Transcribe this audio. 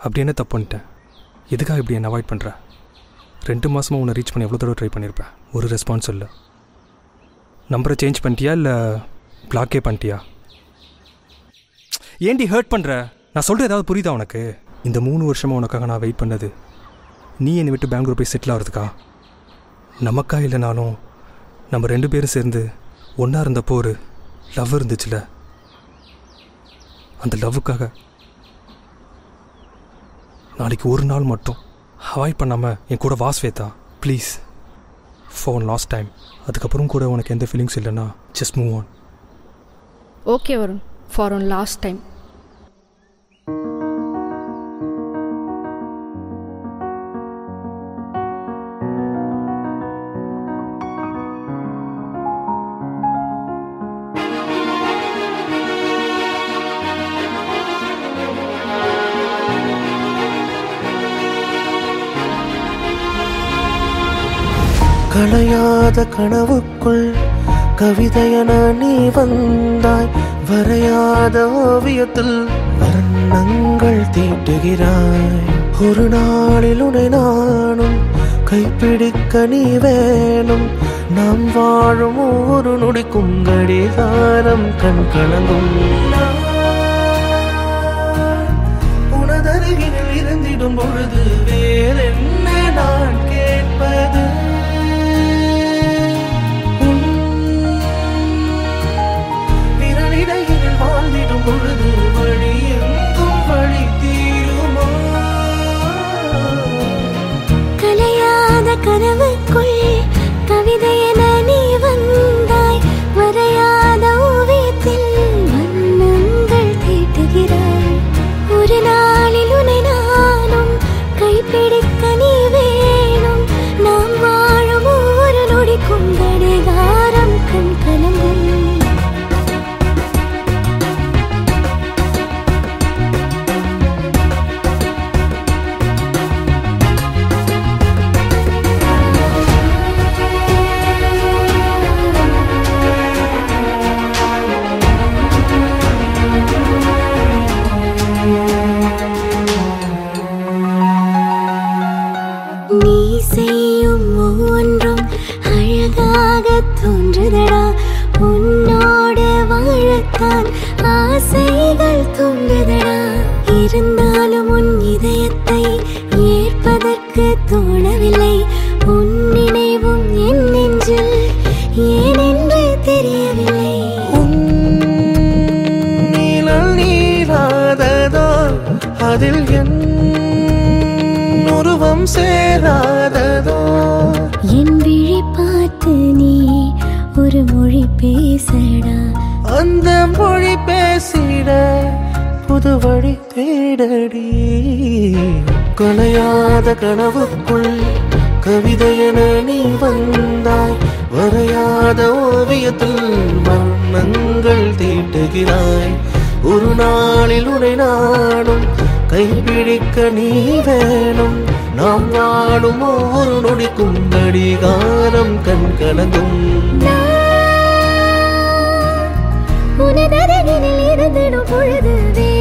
அப்படி என்ன தப்பு பண்ணிட்டேன் எதுக்காக இப்படி என்ன அவாய்ட் பண்ணுற ரெண்டு மாதமாக உன்னை ரீச் பண்ண எவ்வளோ தடவை ட்ரை பண்ணியிருப்பேன் ஒரு ரெஸ்பான்ஸ் இல்லை நம்பரை சேஞ்ச் பண்ணிட்டியா இல்லை பிளாக்கே பண்ணிட்டியா ஏன்டி ஹர்ட் பண்ணுற நான் சொல்கிறது ஏதாவது புரியுதா உனக்கு இந்த மூணு வருஷமாக உனக்காக நான் வெயிட் பண்ணது நீ என்னை விட்டு பெங்களூர் போய் செட்டில் ஆகிறதுக்கா நமக்கா இல்லைனாலும் நம்ம ரெண்டு பேரும் சேர்ந்து ஒன்றா இருந்தப்போ ஒரு லவ் இருந்துச்சுல அந்த லவ்வுக்காக நாளைக்கு ஒரு நாள் மட்டும் அவாய்ட் பண்ணாமல் என் கூட வா Swetha please phone last time அதுக்கப்புறம் கூட உனக்கு எந்த ஃபீலிங்ஸ் இல்லைன்னா just move on okay Varun for one last time கலையாத கனவுக்குள் கவிதையன நீ வந்தாய் வரையாத ஓவியத்தில் வர்ணங்கள் தீட்டுகிறாய் ஒரு நாளில் உன்னை நானும் கைப்பிடிக்க நீ வேணும் நாம் வாழும் ஒவ்வொரு நொடிக்கும் கடிகாரம் கண் கலங்கும் உனதருகினில் இருந்திடும் பொழுது வேறென்ன நான் கேட்பது உன் விரலிடையில் வாழ்ந்திடும் பொழுது வழி எங்கும் வழி தீருமா கலையாத கனவுக்குள் கவிதையென நீ வந்தாய் வரையாத ஓவியத்தில் வண்ணங்கள் தீட்டுகிறாய் ஒரு நாளில் உன்னை நானும் கைப்பிடிக்க நீ வேணும் நாம் வாழும் ஒவ்வொரு நொடிக்கும் கடிகாரம் கண் கலங்கும் நீ செய்யும் ஒவ்வொன்றும் அழகாக தோன்றுதடா உன்னோடு வாழத்தான் ஆசைகள் தோன்றுதடா இருந்தாலும் உன் இதயத்தை ஏற்பதற்கு தோணவில்லை உன் நினைவும் என் நெஞ்சில் ஏனென்று தெரியவில்லை உன் நீளல் நீளாததோ அதில் என் உருவம் சேராததோ என் விழி பார்த்து நீ ஒரு மொழி பேசடா அந்த மொழி பேசிட புது வழி தேடடி கலையாத கனவுக்குள் கவிதையென நீ வந்தாய் வரையாத ஓவியத்தில் வண்ணங்கள் தீட்டுகிறாய் ஒரு நாளில் உன்னை நானும் கைப்பிடிக்க நீ வேணும் நாம் வாழும் ஒவ்வொரு நொடிக்கும் கடிகாரம் கண் கலங்கும் உனதருகினில் இருந்திடும் பொழுது